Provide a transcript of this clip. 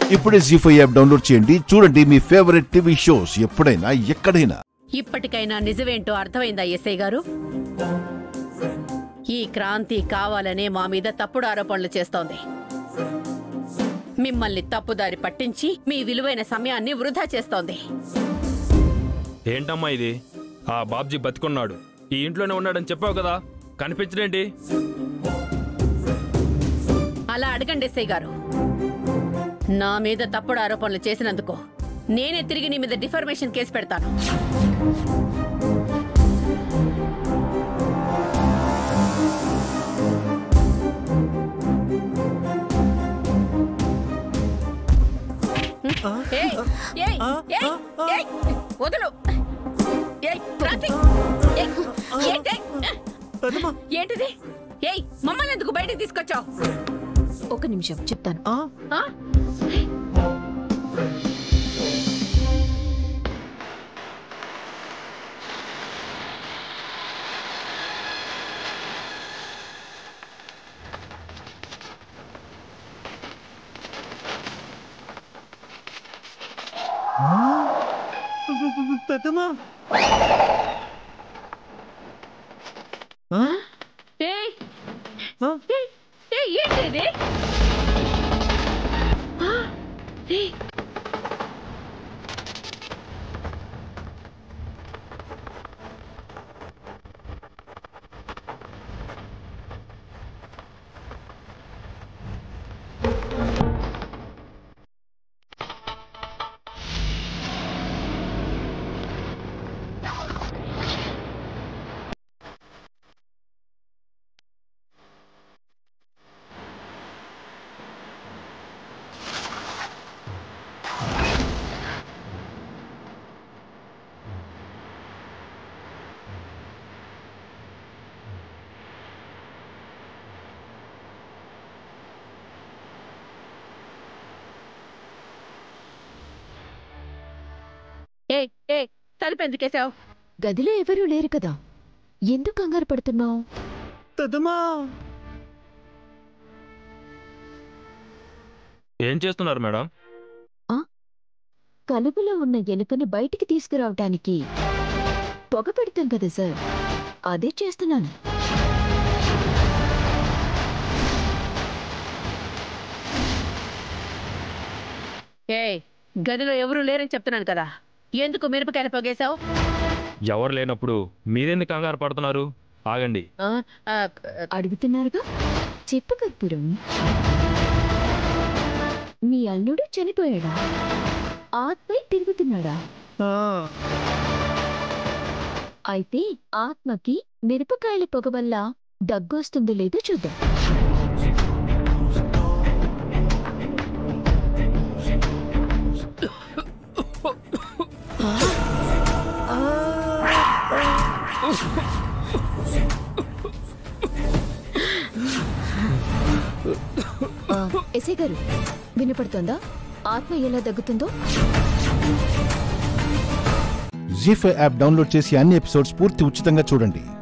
ఇప్పుడే G five app download చేయండి చూడండి మీ ఫేవరెట్ టీవీ షోస్ ఎప్పుడైనా ఎక్కడైనా ఇప్పటికైనా నిజమేంటో అర్థమైందా ఎస్ఐ గారు ఈ క్రాంతి కావాలనే మా మీద తప్పుడు ఆరోపణలు చేస్తోంది మిమ్మల్ని తప్పుదారి పట్టించి మీ విలువైన సమయాన్ని వృధా చేస్తోంది ఏంటమ్మా ఇది ఆ బాబ్జీ బతికున్నాడు ఈ ఇంట్లోనే ఉన్నాడని చెప్పావు కదా కనిపించడేంటి అలా అడగండి ఎస్ఐ గారు నా మీద తప్పుడు ఆరోపణలు చేసినందుకు నేనే తిరిగి నీ మీద డిఫర్మేషన్ కేసు పెడతాను ఏయ్, ఏయ్, ఏయ్, ఏయ్, వదులు ఏయ్, క్రాంతి, ఏయ్, ఏంటి? ఏంటిది ఏయ్ మమ్మల్ని ఎందుకు బయటికి తీసుకొచ్చావు ఒక నిమిషం చెప్తాను ఆ? పెద్దమ్మా ఏయ్ ఆ? ఏయ్, ఏయ్, ఏంటిది ఆ, ఏయ్, ఏయ్, ఏయ్, తలుపు ఎందుకేసావు గదిలో ఎవరూ లేరు కదా ఎందుకు కంగారు పడుతున్నావు పెద్దమ్మా ఏం చేస్తున్నారు మేడం కలుపులో ఉన్న ఎలుకని బయటికి తీసుకురావటానికి పొగ పెడతాం కదా సార్ అదే చేస్తున్నాను ఏయ్ గదిలో ఎవరు లేరని చెప్తున్నాను కదా ఎందుకు మిరపకాయలు పొగేశావు ఎవరు లేనప్పుడు మీరెందుకు కంగారు పడుతున్నారు ఆగండి ఆ, ఆ, అడుగుతున్నారుగా చెప్పు కర్పూరం మీ అల్లుడు చనిపోయాడా ఆత్మే తిరుగుతున్నాడా ఆ, అయితే ఆత్మకి మిరపకాయల పొగ వల్ల దగ్గొస్తుందో లేదో చూద్దాం ఆ, ఎస్ఐ గారు వినపడుతోందా ఆత్మ ఎలా దగ్గుతుందో జీ ఫైవ్ యాప్ డౌన్లోడ్ చేసి అన్ని ఎపిసోడ్స్ పూర్తి ఉచితంగా చూడండి